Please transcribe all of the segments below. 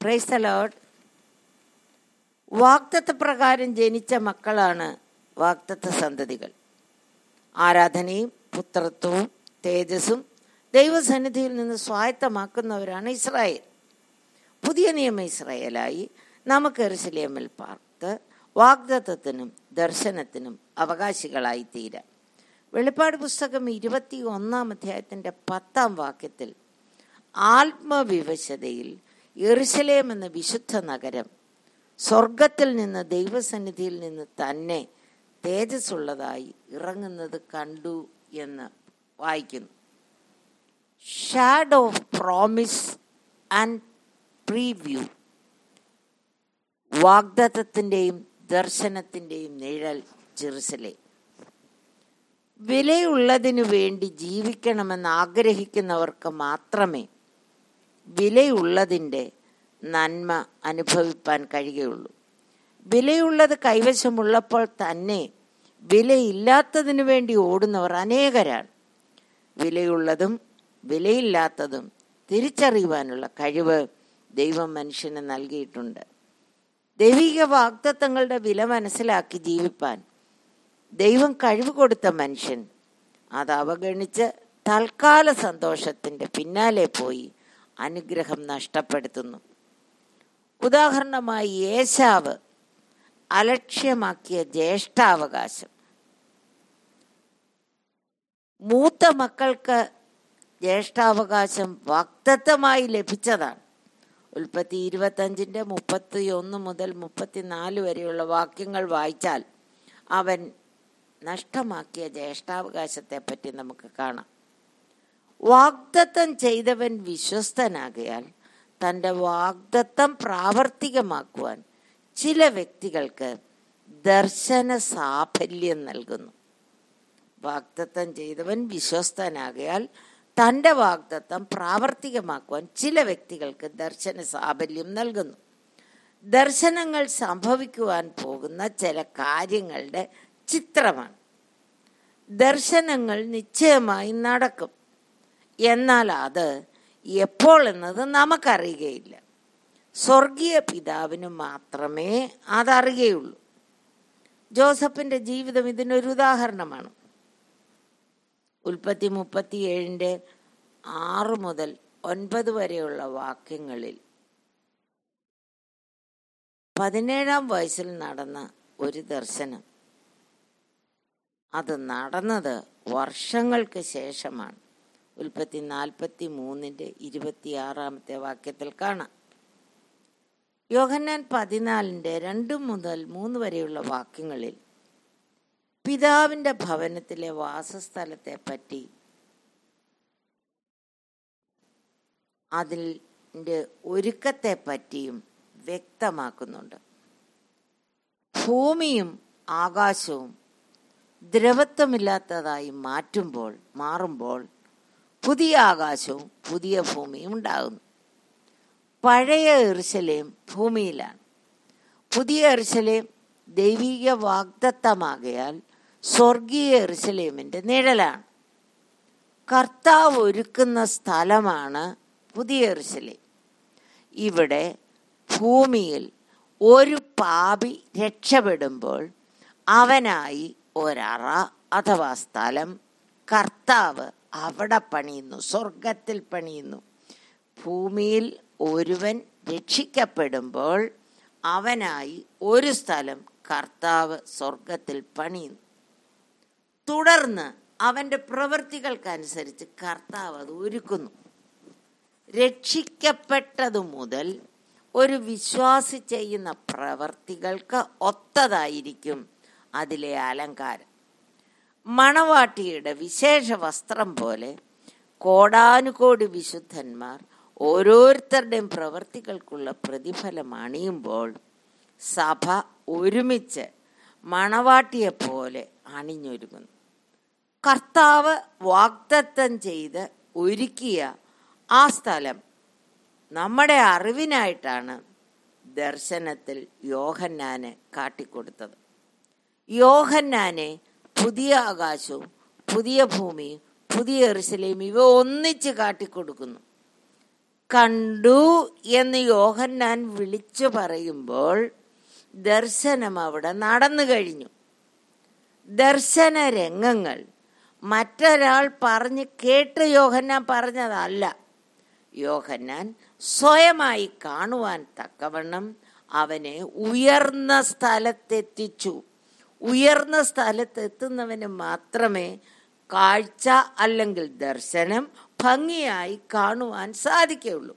price allot വാക്തത്വ പ്രകാരം ജനിച്ച മക്കളാണ് വാക്തത്വ സന്തതികൾ ആരാധനയും പുത്രത്വവും തേജസ്സും ദൈവസന്നിധിയിൽ നിന്ന് സ്വായത്തമാക്കുന്നവരാണ് ഇസ്രായേൽ പുതിയ നിയമ ഇസ്രായേലായി നമുക്ക് എറുസലേമിൽ പാർത്ത് വാഗ്ദത്വത്തിനും ദർശനത്തിനും അവകാശികളായി തീരാം വെളിപ്പാട് പുസ്തകം ഇരുപത്തി ഒന്നാം അധ്യായത്തിൻ്റെ പത്താം വാക്യത്തിൽ ആത്മവിവശതയിൽ എറുസലേം എന്ന വിശുദ്ധ നഗരം സ്വർഗത്തിൽ നിന്ന് ദൈവസന്നിധിയിൽ നിന്ന് തന്നെ തേജസ്സുള്ളതായി ഇറങ്ങുന്നത് കണ്ടു എന്ന് വായിക്കുന്നു shade of promise and preview വാഗ്ദത്തത്തിൻ്റെയും ദർശനത്തിൻ്റെയും നിഴൽ ചെറുസലേ വിലയുള്ളതിനു വേണ്ടി ജീവിക്കണമെന്ന് ആഗ്രഹിക്കുന്നവർക്ക് മാത്രമേ വിലയുള്ളതിൻ്റെ നന്മ അനുഭവിപ്പാൻ കഴിയുകയുള്ളൂ വിലയുള്ളത് കൈവശമുള്ളപ്പോൾ തന്നെ വിലയില്ലാത്തതിനു വേണ്ടി ഓടുന്നവർ അനേകരാണ് വിലയുള്ളതും വിലയില്ലാത്തതും തിരിച്ചറിയുവാനുള്ള കഴിവ് ദൈവം മനുഷ്യന് നൽകിയിട്ടുണ്ട് ദൈവിക വാഗ്ദത്തങ്ങളുടെ വില മനസ്സിലാക്കി ജീവിപ്പാൻ ദൈവം കഴിവ് കൊടുത്ത മനുഷ്യൻ അത് അവഗണിച്ച് തൽക്കാല സന്തോഷത്തിൻ്റെ പിന്നാലെ പോയി അനുഗ്രഹം നഷ്ടപ്പെടുത്തുന്നു ഉദാഹരണമായി ഏശാവ് അലക്ഷ്യമാക്കിയ ജ്യേഷ്ഠാവകാശം മൂത്ത മക്കൾക്ക് ജ്യേഷ്ഠാവകാശം വാക്തത്വമായി ലഭിച്ചതാണ് ഉൽപ്പത്തി ഇരുപത്തഞ്ചിൻ്റെ മുപ്പത്തി ഒന്ന് മുതൽ മുപ്പത്തിനാല് വരെയുള്ള വാക്യങ്ങൾ വായിച്ചാൽ അവൻ നഷ്ടമാക്കിയ ജ്യേഷ്ഠാവകാശത്തെ പറ്റി നമുക്ക് കാണാം വാഗ്ദത്തം ചെയ്തവൻ വിശ്വസ്തനാകയാൽ തൻ്റെ വാഗ്ദത്തം പ്രാവർത്തികമാക്കുവാൻ ചില വ്യക്തികൾക്ക് ദർശന സാഫല്യം നൽകുന്നു വാഗ്ദത്തം ചെയ്തവൻ വിശ്വസ്തനാകയാൽ തൻ്റെ വാഗ്ദത്തം പ്രാവർത്തികമാക്കുവാൻ ചില വ്യക്തികൾക്ക് ദർശന സാഫല്യം നൽകുന്നു ദർശനങ്ങൾ സംഭവിക്കുവാൻ പോകുന്ന ചില കാര്യങ്ങളുടെ ചിത്രമാണ് ദർശനങ്ങൾ നിശ്ചയമായി നടക്കും എന്നാൽ അത് എപ്പോൾ എന്നത് നമുക്കറിയുകയില്ല സ്വർഗീയ പിതാവിന് മാത്രമേ അതറിയുകയുള്ളൂ ജോസഫിന്റെ ജീവിതം ഇതിനൊരു ഉദാഹരണമാണ് ഉൽപ്പത്തി മുപ്പത്തിയേഴിൻ്റെ ആറ് മുതൽ ഒൻപത് വരെയുള്ള വാക്യങ്ങളിൽ പതിനേഴാം വയസ്സിൽ നടന്ന ഒരു ദർശനം അത് നടന്നത് വർഷങ്ങൾക്ക് ശേഷമാണ് ഉൽപ്പത്തി നാൽപ്പത്തി മൂന്നിൻ്റെ ഇരുപത്തിയാറാമത്തെ വാക്യത്തിൽ കാണാം യോഹന്നാൻ പതിനാലിൻ്റെ രണ്ട് മുതൽ മൂന്ന് വരെയുള്ള വാക്യങ്ങളിൽ പിതാവിൻ്റെ ഭവനത്തിലെ വാസസ്ഥലത്തെ പറ്റി അതിൻ്റെ ഒരുക്കത്തെ പറ്റിയും വ്യക്തമാക്കുന്നുണ്ട് ഭൂമിയും ആകാശവും ദ്രവത്വമില്ലാത്തതായി മാറ്റുമ്പോൾ മാറുമ്പോൾ പുതിയ ആകാശവും പുതിയ ഭൂമിയും ഉണ്ടാകുന്നു പഴയ എറിശലേം ഭൂമിയിലാണ് പുതിയ എറിശലേം ദൈവിക വാഗ്ദത്തമാകയാൽ സ്വർഗീയ എറിശലേമിൻ്റെ നിഴലാണ് കർത്താവ് ഒരുക്കുന്ന സ്ഥലമാണ് പുതിയ എറിശലേം ഇവിടെ ഭൂമിയിൽ ഒരു പാപി രക്ഷപ്പെടുമ്പോൾ അവനായി ഒരറ അഥവാ സ്ഥലം കർത്താവ് അവിടെ പണിയുന്നു സ്വർഗത്തിൽ പണിയുന്നു ഭൂമിയിൽ ഒരുവൻ രക്ഷിക്കപ്പെടുമ്പോൾ അവനായി ഒരു സ്ഥലം കർത്താവ് സ്വർഗത്തിൽ പണിയുന്നു തുടർന്ന് അവൻ്റെ പ്രവൃത്തികൾക്കനുസരിച്ച് കർത്താവ് അത് ഒരുക്കുന്നു രക്ഷിക്കപ്പെട്ടതു മുതൽ ഒരു വിശ്വാസി ചെയ്യുന്ന പ്രവർത്തികൾക്ക് ഒത്തതായിരിക്കും അതിലെ അലങ്കാരം മണവാട്ടിയുടെ വിശേഷ വസ്ത്രം പോലെ കോടാനുകോടി വിശുദ്ധന്മാർ ഓരോരുത്തരുടെയും പ്രവർത്തികൾക്കുള്ള പ്രതിഫലം അണിയുമ്പോൾ സഭ ഒരുമിച്ച് മണവാട്ടിയെപ്പോലെ അണിഞ്ഞൊരുങ്ങുന്നു കർത്താവ് വാഗ്ദത്തം ചെയ്ത് ഒരുക്കിയ ആ സ്ഥലം നമ്മുടെ അറിവിനായിട്ടാണ് ദർശനത്തിൽ യോഹന്നാന് കാട്ടിക്കൊടുത്തത് യോഹന്നാനെ പുതിയ ആകാശവും പുതിയ ഭൂമിയും പുതിയ എറുസലേം ഇവ ഒന്നിച്ച് കാട്ടിക്കൊടുക്കുന്നു കണ്ടു എന്ന് യോഹന്നാൻ വിളിച്ചു പറയുമ്പോൾ ദർശനം അവിടെ നടന്നു കഴിഞ്ഞു ദർശന രംഗങ്ങൾ മറ്റൊരാൾ പറഞ്ഞ് കേട്ട് യോഹന്നാൻ പറഞ്ഞതല്ല യോഹന്നാൻ സ്വയമായി കാണുവാൻ തക്കവണ്ണം അവനെ ഉയർന്ന സ്ഥലത്തെത്തിച്ചു ഉയർന്ന സ്ഥലത്തെത്തുന്നവന് മാത്രമേ കാഴ്ച അല്ലെങ്കിൽ ദർശനം ഭംഗിയായി കാണുവാൻ സാധിക്കുകയുള്ളൂ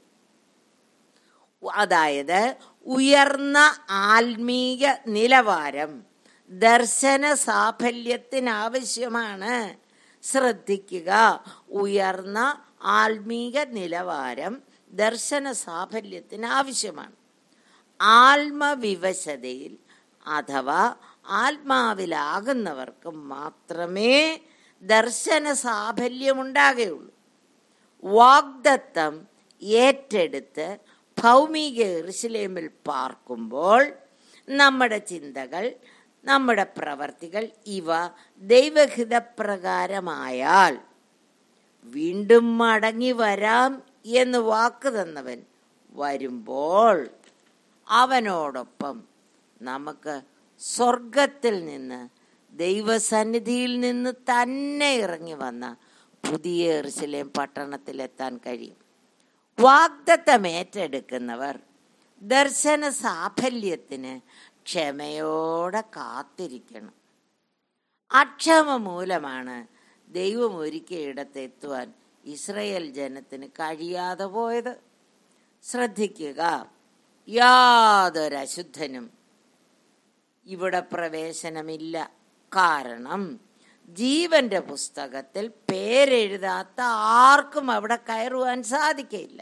അതായത് ഉയർന്ന ആത്മീയ നിലവാരം ദർശന സാഫല്യത്തിന് ആവശ്യമാണ് ശ്രദ്ധിക്കുക ഉയർന്ന ആത്മീക നിലവാരം ദർശന സാഫല്യത്തിന് ആവശ്യമാണ് ആത്മവിവശതയിൽ അഥവാ ആത്മാവിലാകുന്നവർക്ക് മാത്രമേ ദർശന സാഫല്യമുണ്ടാകുകയുള്ളൂ വാഗ്ദത്തം ഏറ്റെടുത്ത് ഭൗമിക എറുസലേമിൽ പാർക്കുമ്പോൾ നമ്മുടെ ചിന്തകൾ നമ്മുടെ പ്രവർത്തികൾ ഇവ ദൈവഹിതപ്രകാരമായാൽ വീണ്ടും മടങ്ങി വരാം എന്ന് വാക്ക് തന്നവൻ വരുമ്പോൾ അവനോടൊപ്പം നമുക്ക് സ്വർഗത്തിൽ നിന്ന് ദൈവസന്നിധിയിൽ നിന്ന് തന്നെ ഇറങ്ങി വന്ന പുതിയ എറുസലേം പട്ടണത്തിലെത്താൻ കഴിയും വാഗ്ദത്തം ഏറ്റെടുക്കുന്നവർ ദർശന സാഫല്യത്തിന് ക്ഷമയോടെ കാത്തിരിക്കണം അക്ഷമ മൂലമാണ് ദൈവം ഒരുക്കിയ ഇടത്തെത്തുവാൻ ഇസ്രയേൽ ജനത്തിന് കഴിയാതെ പോയത് ശ്രദ്ധിക്കുക യാതൊരു അശുദ്ധനും ഇവിടെ പ്രവേശനമില്ല കാരണം ജീവന്റെ പുസ്തകത്തിൽ പേരെഴുതാത്ത ആർക്കും അവിടെ കയറുവാൻ സാധിക്കയില്ല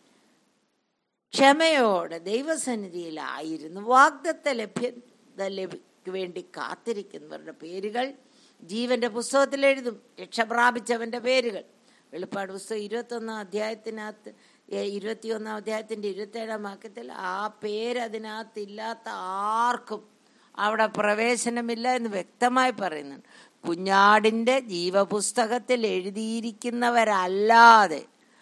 ക്ഷമയോടെ ദൈവസന്നിധിയിലായിരുന്നു വാഗ്ദത്ത ലഭ്യത ലഭിക്ക് വേണ്ടി കാത്തിരിക്കുന്നവരുടെ പേരുകൾ ജീവന്റെ പുസ്തകത്തിൽ എഴുതും രക്ഷ പ്രാപിച്ചവന്റെ പേരുകൾ വെളിപ്പാട് പുസ്തകം ഇരുപത്തൊന്നാം അധ്യായത്തിനകത്ത് ഇരുപത്തിയൊന്നാം അധ്യായത്തിന്റെ ഇരുപത്തേഴാം വാക്യത്തിൽ ആ പേര് അതിനകത്ത് ഇല്ലാത്ത ആർക്കും അവിടെ പ്രവേശനമില്ല എന്ന് വ്യക്തമായി പറയുന്നുണ്ട് കുഞ്ഞാടിന്റെ ജീവപുസ്തകത്തിൽ എഴുതിയിരിക്കുന്നവരല്ലാതെ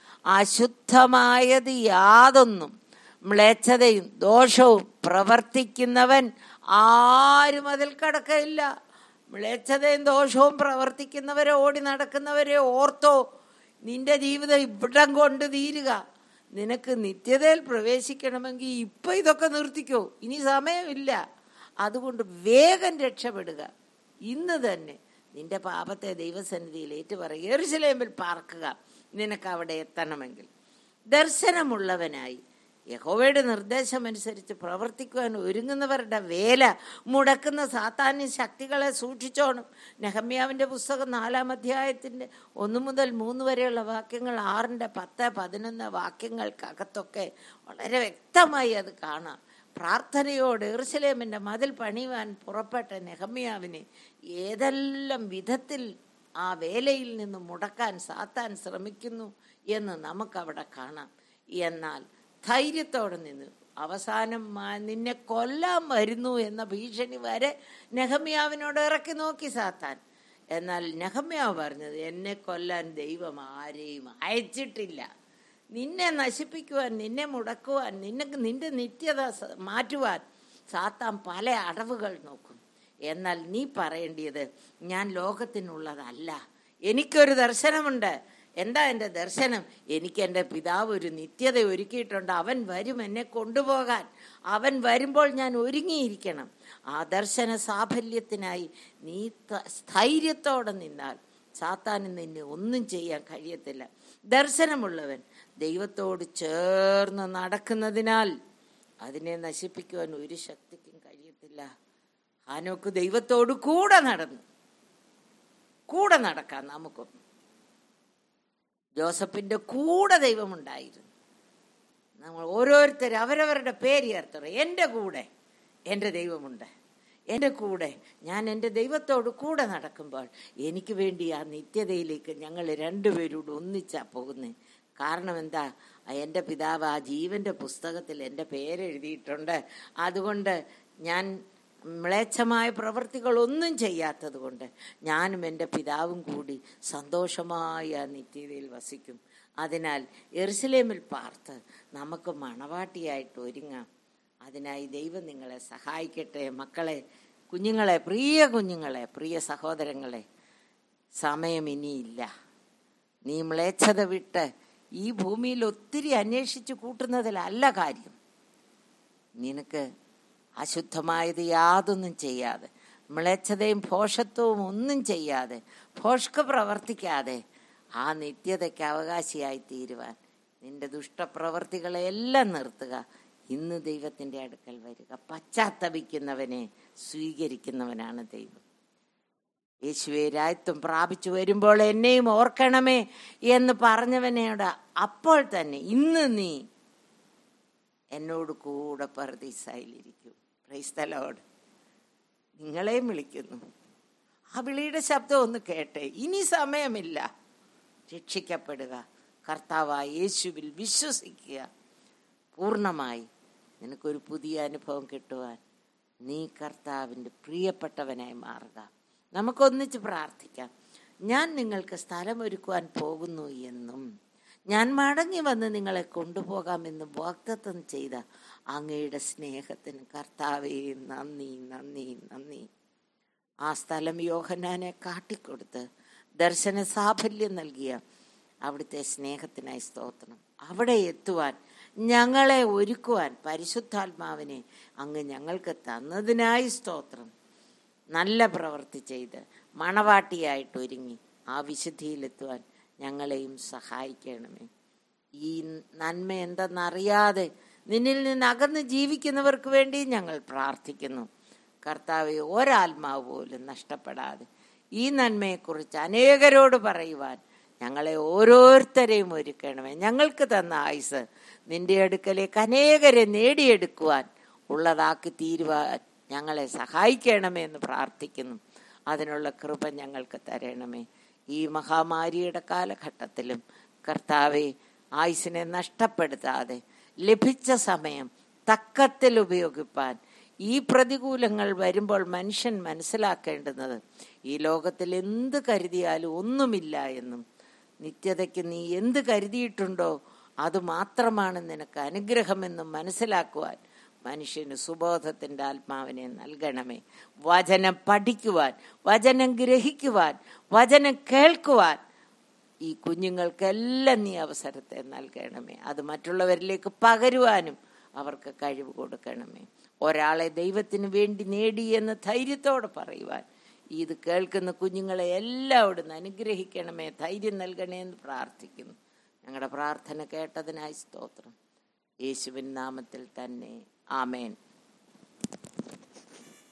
അശുദ്ധമായത് യാതൊന്നും മ്ലേച്ഛതയും ദോഷവും പ്രവർത്തിക്കുന്നവൻ ആരും അതിൽ കടക്കയില്ല മ്ലേച്ഛതയും ദോഷവും പ്രവർത്തിക്കുന്നവരെ ഓടി നടക്കുന്നവരെ ഓർത്തോ നിന്റെ ജീവിതം ഇവിടം കൊണ്ട് തീരുക നിനക്ക് നിത്യതയിൽ പ്രവേശിക്കണമെങ്കിൽ ഇപ്പൊ ഇതൊക്കെ നിർത്തിക്കോ ഇനി സമയമില്ല അതുകൊണ്ട് വേഗം രക്ഷപ്പെടുക ഇന്ന് തന്നെ നിന്റെ പാപത്തെ ദൈവസന്നിധിയിൽ ഏറ്റുപറയുക എറുസലേമിൽ പാർക്കുക നിനക്ക് അവിടെ എത്തണമെങ്കിൽ ദർശനമുള്ളവനായി യഹോവയുടെ നിർദ്ദേശമനുസരിച്ച് പ്രവർത്തിക്കുവാൻ ഒരുങ്ങുന്നവരുടെ വേല മുടക്കുന്ന സാത്താന്യ ശക്തികളെ സൂക്ഷിച്ചോണം നെഹമ്യാവിൻ്റെ പുസ്തകം നാലാം അധ്യായത്തിൻ്റെ ഒന്ന് മുതൽ മൂന്ന് വരെയുള്ള വാക്യങ്ങൾ ആറിൻ്റെ പത്ത് പതിനൊന്ന് വാക്യങ്ങൾക്കകത്തൊക്കെ വളരെ വ്യക്തമായി അത് കാണാം പ്രാർത്ഥനയോട് എറുസലേമിൻ്റെ മതിൽ പണിയുവാൻ പുറപ്പെട്ട നെഹമ്യാവിനെ ഏതെല്ലാം വിധത്തിൽ ആ വേലയിൽ നിന്ന് മുടക്കാൻ സാത്താൻ ശ്രമിക്കുന്നു എന്ന് നമുക്കവിടെ കാണാം എന്നാൽ ധൈര്യത്തോടെ നിന്ന് അവസാനം നിന്നെ കൊല്ലാൻ വരുന്നു എന്ന ഭീഷണി വരെ നെഹമ്യാവിനോട് ഇറക്കി നോക്കി സാത്താൻ എന്നാൽ നെഹമ്യാവ് പറഞ്ഞത് എന്നെ കൊല്ലാൻ ദൈവം ആരെയും അയച്ചിട്ടില്ല നിന്നെ നശിപ്പിക്കുവാൻ നിന്നെ മുടക്കുവാൻ നിനക്ക് നിന്റെ നിത്യത മാറ്റുവാൻ സാത്താൻ പല അടവുകൾ നോക്കും എന്നാൽ നീ പറയേണ്ടിയത് ഞാൻ ലോകത്തിനുള്ളതല്ല എനിക്കൊരു ദർശനമുണ്ട് എന്താ എൻ്റെ ദർശനം എനിക്ക് എൻ്റെ പിതാവ് ഒരു നിത്യത ഒരുക്കിയിട്ടുണ്ട് അവൻ വരും എന്നെ കൊണ്ടുപോകാൻ അവൻ വരുമ്പോൾ ഞാൻ ഒരുങ്ങിയിരിക്കണം ആ ദർശന സാഫല്യത്തിനായി നീ സ്ഥൈര്യത്തോടെ നിന്നാൽ സാത്താന് നിന്നെ ഒന്നും ചെയ്യാൻ കഴിയത്തില്ല ദർശനമുള്ളവൻ ദൈവത്തോട് ചേർന്ന് നടക്കുന്നതിനാൽ അതിനെ നശിപ്പിക്കുവാൻ ഒരു ശക്തിക്കും കഴിയത്തില്ല ഹാനോക്ക് ദൈവത്തോട് കൂടെ നടന്നു കൂടെ നടക്കാം നമുക്കൊന്നും ജോസഫിന്റെ കൂടെ ദൈവമുണ്ടായിരുന്നു നമ്മൾ ഓരോരുത്തർ അവരവരുടെ പേര് ചേർത്തറ എൻ്റെ കൂടെ എൻ്റെ ദൈവമുണ്ട് എൻ്റെ കൂടെ ഞാൻ എൻ്റെ ദൈവത്തോട് കൂടെ നടക്കുമ്പോൾ എനിക്ക് വേണ്ടി ആ നിത്യതയിലേക്ക് ഞങ്ങൾ രണ്ടുപേരോട് ഒന്നിച്ചാ പോകുന്നത് കാരണം എന്താ എൻ്റെ പിതാവ് ആ ജീവന്റെ പുസ്തകത്തിൽ എൻ്റെ പേരെഴുതിയിട്ടുണ്ട് അതുകൊണ്ട് ഞാൻ മ്ലേച്ഛമായ പ്രവൃത്തികളൊന്നും ചെയ്യാത്തത് കൊണ്ട് ഞാനും എൻ്റെ പിതാവും കൂടി സന്തോഷമായി ആ നിത്യതയിൽ വസിക്കും അതിനാൽ എറുസലേമിൽ പാർത്ത് നമുക്ക് മണവാട്ടിയായിട്ട് ഒരുങ്ങാം അതിനായി ദൈവം നിങ്ങളെ സഹായിക്കട്ടെ മക്കളെ കുഞ്ഞുങ്ങളെ പ്രിയ കുഞ്ഞുങ്ങളെ പ്രിയ സഹോദരങ്ങളെ സമയം ഇനിയില്ല നീ മ്ലേച്ഛത വിട്ട് ഈ ഭൂമിയിൽ ഒത്തിരി അന്വേഷിച്ച് കൂട്ടുന്നതിലല്ല കാര്യം നിനക്ക് അശുദ്ധമായത് യാതൊന്നും ചെയ്യാതെ മ്ലേച്ഛതയും ഭോഷത്വവും ഒന്നും ചെയ്യാതെ ഭോഷ്ക പ്രവർത്തിക്കാതെ ആ നിത്യതയ്ക്ക് അവകാശിയായി തീരുവാൻ നിന്റെ ദുഷ്ടപ്രവർത്തികളെ എല്ലാം നിർത്തുക ഇന്ന് ദൈവത്തിന്റെ അടുക്കൽ വരിക പശ്ചാത്തപിക്കുന്നവനെ സ്വീകരിക്കുന്നവനാണ് ദൈവം യേശുവെ രാജ്യത്വം പ്രാപിച്ചു വരുമ്പോൾ എന്നെയും ഓർക്കണമേ എന്ന് പറഞ്ഞവനോട് അപ്പോൾ തന്നെ ഇന്ന് നീ എന്നോട് കൂടെ പർദീസായിലിരിക്കും ക്രൈസ്തലോട് നിങ്ങളെയും വിളിക്കുന്നു ആ വിളിയുടെ ശബ്ദം ഒന്ന് കേട്ടെ ഇനി സമയമില്ല രക്ഷിക്കപ്പെടുക കർത്താവായ യേശുവിൽ വിശ്വസിക്കുക പൂർണ്ണമായി നിനക്കൊരു പുതിയ അനുഭവം കിട്ടുവാൻ നീ കർത്താവിൻ്റെ പ്രിയപ്പെട്ടവനായി മാറുക നമുക്കൊന്നിച്ച് പ്രാർത്ഥിക്കാം ഞാൻ നിങ്ങൾക്ക് സ്ഥലമൊരുക്കുവാൻ പോകുന്നു എന്നും ഞാൻ മടങ്ങി വന്ന് നിങ്ങളെ കൊണ്ടുപോകാമെന്ന് വാഗ്ദത്തം ചെയ്ത അങ്ങയുടെ സ്നേഹത്തിന് കർത്താവേ നന്ദി നന്ദി നന്ദി ആ സ്ഥലം യോഹനാനെ കാട്ടിക്കൊടുത്ത് ദർശന സാഫല്യം നൽകിയ അവിടുത്തെ സ്നേഹത്തിനായി സ്തോത്രം അവിടെ എത്തുവാൻ ഞങ്ങളെ ഒരുക്കുവാൻ പരിശുദ്ധാത്മാവിനെ അങ്ങ് ഞങ്ങൾക്ക് തന്നതിനായി സ്തോത്രം നല്ല പ്രവൃത്തി ചെയ്ത് മണവാട്ടിയായിട്ട് ഒരുങ്ങി ആ വിശുദ്ധിയിലെത്തുവാൻ ഞങ്ങളെയും സഹായിക്കണമേ ഈ നന്മ എന്തെന്നറിയാതെ നിന്നിൽ നിന്ന് അകന്ന് ജീവിക്കുന്നവർക്ക് വേണ്ടി ഞങ്ങൾ പ്രാർത്ഥിക്കുന്നു കർത്താവെ ഒരാത്മാവ് പോലും നഷ്ടപ്പെടാതെ ഈ നന്മയെക്കുറിച്ച് അനേകരോട് പറയുവാൻ ഞങ്ങളെ ഓരോരുത്തരെയും ഒരുക്കണമേ ഞങ്ങൾക്ക് തന്ന ആയുസ് നിന്റെ അടുക്കലേക്ക് അനേകരെ നേടിയെടുക്കുവാൻ ഉള്ളതാക്കി തീരുവാൻ ഞങ്ങളെ സഹായിക്കണമേ എന്ന് പ്രാർത്ഥിക്കുന്നു അതിനുള്ള കൃപ ഞങ്ങൾക്ക് തരണമേ ഈ മഹാമാരിയുടെ കാലഘട്ടത്തിലും കർത്താവെ ആയുസിനെ നഷ്ടപ്പെടുത്താതെ ലഭിച്ച സമയം തക്കത്തിൽ ഉപയോഗിപ്പാൻ ഈ പ്രതികൂലങ്ങൾ വരുമ്പോൾ മനുഷ്യൻ മനസ്സിലാക്കേണ്ടുന്നത് ഈ ലോകത്തിൽ എന്ത് കരുതിയാലും ഒന്നുമില്ല എന്നും നിത്യതയ്ക്ക് നീ എന്ത് കരുതിയിട്ടുണ്ടോ അത് മാത്രമാണ് നിനക്ക് അനുഗ്രഹമെന്നും മനസ്സിലാക്കുവാൻ മനുഷ്യന് സുബോധത്തിന്റെ ആത്മാവിനെ നൽകണമേ വചനം പഠിക്കുവാൻ വചനം ഗ്രഹിക്കുവാൻ വചനം കേൾക്കുവാൻ ഈ കുഞ്ഞുങ്ങൾക്കെല്ലാം നീ അവസരത്തെ നൽകണമേ അത് മറ്റുള്ളവരിലേക്ക് പകരുവാനും അവർക്ക് കഴിവ് കൊടുക്കണമേ ഒരാളെ ദൈവത്തിന് വേണ്ടി നേടി എന്ന് ധൈര്യത്തോടെ പറയുവാൻ ഇത് കേൾക്കുന്ന കുഞ്ഞുങ്ങളെ എല്ലാവരും അനുഗ്രഹിക്കണമേ ധൈര്യം നൽകണേ എന്ന് പ്രാർത്ഥിക്കുന്നു ഞങ്ങളുടെ പ്രാർത്ഥന കേട്ടതിനായി സ്തോത്രം യേശുവിൻ നാമത്തിൽ തന്നെ ആമേൻ